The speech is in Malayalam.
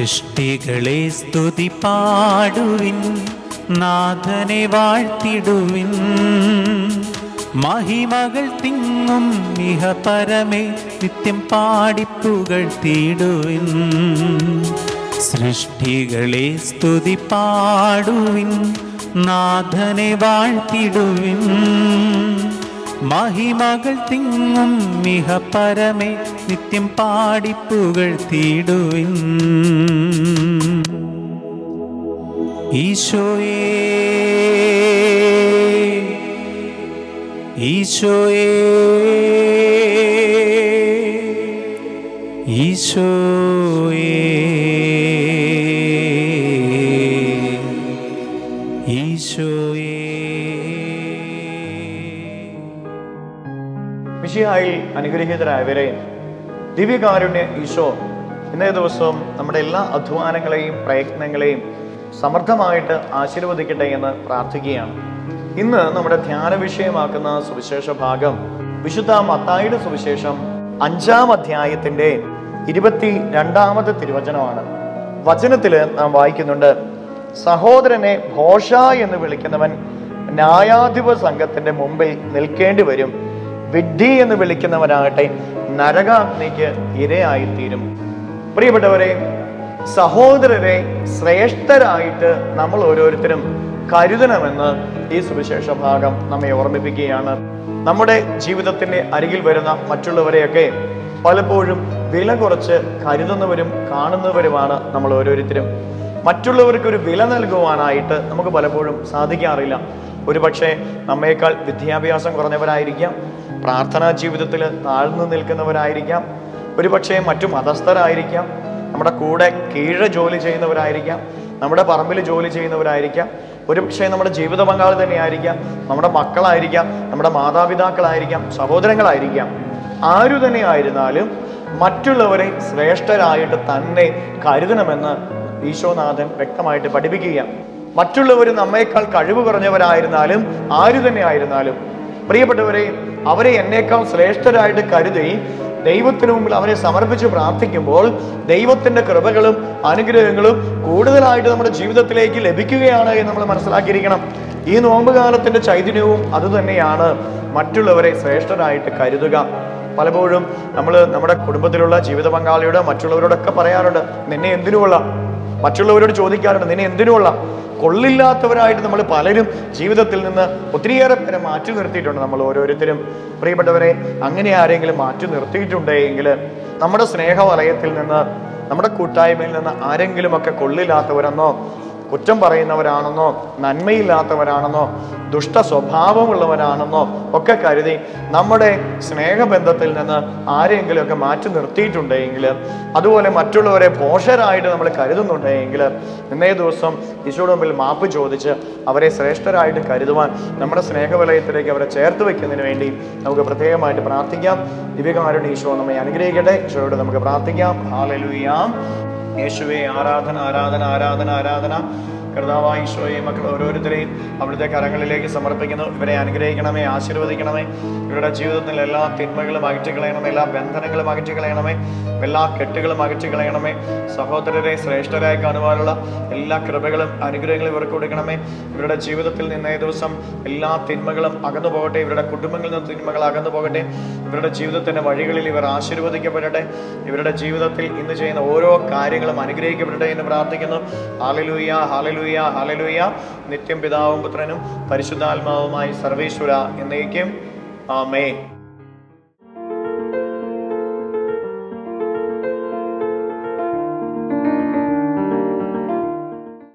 സൃഷ്ടികളെ സ്തുതി പാടുവിൻ നാഥനെ വാഴ്ത്തിടുവിൻ മഹിമകൾ തിങ്ങും ഇഹ പരമേ നിത്യം പാടിപ്പുകൾ തീടുവിൻ സൃഷ്ടികളെ സ്തുതി പാടുവിൻ നാഥനെ വാഴ്ത്തിടുവിൻ മഹിമകൾ തിങ്ങും മിഹ പരമേ നിത്യം പാടിപ്പുകൾ തീടുവിൻ ഈശോയേ ഈശോയേ ഈശോയേ ഈശോയേ മിഷിഹായിൽ അനുഗ്രഹീതരായവരെ ദിവ്യകാരുണ്യ ഈശോ ഇന്നേ ദിവസവും നമ്മുടെ എല്ലാ അധ്വാനങ്ങളെയും പ്രയത്നങ്ങളെയും സമർത്ഥമായിട്ട് ആശീർവദിക്കട്ടെ എന്ന് പ്രാർത്ഥിക്കുകയാണ് ഇന്ന് നമ്മുടെ ധ്യാന വിഷയമാക്കുന്ന സുവിശേഷ ഭാഗം വിശുദ്ധ മത്തായിയുടെ സുവിശേഷം അഞ്ചാം അധ്യായത്തിന്റെ ഇരുപത്തി രണ്ടാമത്തെ തിരുവചനമാണ് വചനത്തിൽ നാം വായിക്കുന്നുണ്ട് സഹോദരനെ ഭോഷ എന്ന് വിളിക്കുന്നവൻ ന്യായാധിപ സംഘത്തിന്റെ മുമ്പിൽ നിൽക്കേണ്ടി വരും വിഡ്ഢി എന്ന് വിളിക്കുന്നവനാകട്ടെ നരകാഗ്നിക്ക് ഇരയായിത്തീരും പ്രിയപ്പെട്ടവരെ സഹോദരരെ ശ്രേഷ്ഠരായിട്ട് നമ്മൾ ഓരോരുത്തരും കരുതണമെന്ന് ഈ സുവിശേഷ ഭാഗം നമ്മെ ഓർമ്മിപ്പിക്കുകയാണ് നമ്മുടെ ജീവിതത്തിന്റെ അരികിൽ വരുന്ന മറ്റുള്ളവരെയൊക്കെ പലപ്പോഴും വില കുറച്ച് കരുതുന്നവരും കാണുന്നവരുമാണ് നമ്മൾ ഓരോരുത്തരും മറ്റുള്ളവർക്ക് ഒരു വില നൽകുവാനായിട്ട് നമുക്ക് പലപ്പോഴും സാധിക്കാറില്ല ഒരുപക്ഷെ നമ്മേക്കാൾ വിദ്യാഭ്യാസം കുറഞ്ഞവരായിരിക്കാം പ്രാർത്ഥനാ ജീവിതത്തിൽ താഴ്ന്നു നിൽക്കുന്നവരായിരിക്കാം ഒരുപക്ഷെ മറ്റു മതസ്ഥരായിരിക്കാം നമ്മുടെ കൂടെ കീഴെ ജോലി ചെയ്യുന്നവരായിരിക്കാം നമ്മുടെ പറമ്പിൽ ജോലി ചെയ്യുന്നവരായിരിക്കാം ഒരുപക്ഷെ നമ്മുടെ ജീവിത പങ്കാളി തന്നെയായിരിക്കാം നമ്മുടെ മക്കളായിരിക്കാം നമ്മുടെ മാതാപിതാക്കളായിരിക്കാം സഹോദരങ്ങളായിരിക്കാം ആരു തന്നെ ആയിരുന്നാലും മറ്റുള്ളവരെ ശ്രേഷ്ഠരായിട്ട് തന്നെ കരുതണമെന്ന് ഈശോനാഥൻ വ്യക്തമായിട്ട് പഠിപ്പിക്കുക മറ്റുള്ളവർ നമ്മേക്കാൾ കഴിവ് കുറഞ്ഞവരായിരുന്നാലും ആരു തന്നെ ആയിരുന്നാലും പ്രിയപ്പെട്ടവരെ അവരെ എന്നേക്കാൾ ശ്രേഷ്ഠരായിട്ട് കരുതി ദൈവത്തിനു മുമ്പിൽ അവരെ സമർപ്പിച്ച് പ്രാർത്ഥിക്കുമ്പോൾ ദൈവത്തിന്റെ കൃപകളും അനുഗ്രഹങ്ങളും കൂടുതലായിട്ട് നമ്മുടെ ജീവിതത്തിലേക്ക് ലഭിക്കുകയാണ് എന്ന് നമ്മൾ മനസ്സിലാക്കിയിരിക്കണം ഈ നോമ്പ് കാലത്തിന്റെ ചൈതന്യവും അതുതന്നെയാണ് മറ്റുള്ളവരെ ശ്രേഷ്ഠരായിട്ട് കരുതുക പലപ്പോഴും നമ്മൾ നമ്മുടെ കുടുംബത്തിലുള്ള ജീവിത പങ്കാളിയോട് മറ്റുള്ളവരോടൊക്കെ പറയാറുണ്ട് നിന്നെ എന്തിനുമുള്ള മറ്റുള്ളവരോട് ചോദിക്കാറുണ്ട് നിന്നെ എന്തിനുമുള്ള കൊള്ളില്ലാത്തവരായിട്ട് നമ്മൾ പലരും ജീവിതത്തിൽ നിന്ന് ഒത്തിരിയേറെ പേരെ മാറ്റി നിർത്തിയിട്ടുണ്ട് നമ്മൾ ഓരോരുത്തരും പ്രിയപ്പെട്ടവരെ അങ്ങനെ ആരെങ്കിലും മാറ്റി നിർത്തിയിട്ടുണ്ടെങ്കിൽ നമ്മുടെ സ്നേഹവലയത്തിൽ നിന്ന് നമ്മുടെ കൂട്ടായ്മയിൽ നിന്ന് ആരെങ്കിലുമൊക്കെ കൊള്ളില്ലാത്തവരെന്നോ കുറ്റം പറയുന്നവരാണെന്നോ നന്മയില്ലാത്തവരാണെന്നോ ദുഷ്ട സ്വഭാവമുള്ളവരാണെന്നോ ഒക്കെ കരുതി നമ്മുടെ സ്നേഹബന്ധത്തിൽ നിന്ന് ആരെങ്കിലുമൊക്കെ മാറ്റി നിർത്തിയിട്ടുണ്ടെങ്കിൽ അതുപോലെ മറ്റുള്ളവരെ പോഷരായിട്ട് നമ്മൾ കരുതുന്നുണ്ടെങ്കിൽ ഇന്നേ ദിവസം ഈശോയുടെ മുമ്പിൽ മാപ്പ് ചോദിച്ച് അവരെ ശ്രേഷ്ഠരായിട്ട് കരുതുവാൻ നമ്മുടെ സ്നേഹവലയത്തിലേക്ക് അവരെ ചേർത്ത് വെക്കുന്നതിന് വേണ്ടി നമുക്ക് പ്രത്യേകമായിട്ട് പ്രാർത്ഥിക്കാം ദിവ്യകാരുടെ ഈശോ നമ്മെ അനുഗ്രഹിക്കട്ടെ ഈശോയോട് നമുക്ക് പ്രാർത്ഥിക്കാം ഹാലലുയാം യേശുവെ ആരാധന ആരാധന ആരാധന ആരാധന കർത്താവായ ഈശോയെ മക്കൾ ഓരോരുത്തരെയും അവിടുത്തെ കരങ്ങളിലേക്ക് സമർപ്പിക്കുന്നു ഇവരെ അനുഗ്രഹിക്കണമേ ആശീർവദിക്കണമേ ഇവരുടെ ജീവിതത്തിൽ എല്ലാ തിന്മകളും അകറ്റിക്കളയണമേ എല്ലാ ബന്ധനങ്ങളും അകറ്റിക്കളയണമേ എല്ലാ കെട്ടുകളും അകറ്റിക്കളയണമേ സഹോദരരെ ശ്രേഷ്ഠരായി കാണുവാനുള്ള എല്ലാ കൃപകളും അനുഗ്രഹങ്ങളും ഇവർക്ക് കൊടുക്കണമേ ഇവരുടെ ജീവിതത്തിൽ നിന്നേ ദിവസം എല്ലാ തിന്മകളും അകന്നു പോകട്ടെ ഇവരുടെ കുടുംബങ്ങളിൽ നിന്ന് തിന്മകൾ അകന്നു പോകട്ടെ ഇവരുടെ ജീവിതത്തിന്റെ വഴികളിൽ ഇവർ ആശീർവദിക്കപ്പെടട്ടെ ഇവരുടെ ജീവിതത്തിൽ ഇന്ന് ചെയ്യുന്ന ഓരോ കാര്യങ്ങളും അനുഗ്രഹിക്കപ്പെടട്ടെ എന്ന് പ്രാർത്ഥിക്കുന്നു ഹാലലൂയ ഹാലലൂയ ഹാലലൂയ നിത്യം പിതാവും പുത്രനും പരിശുദ്ധാത്മാവുമായി സർവേശ്വര എന്നേക്കും ആമേ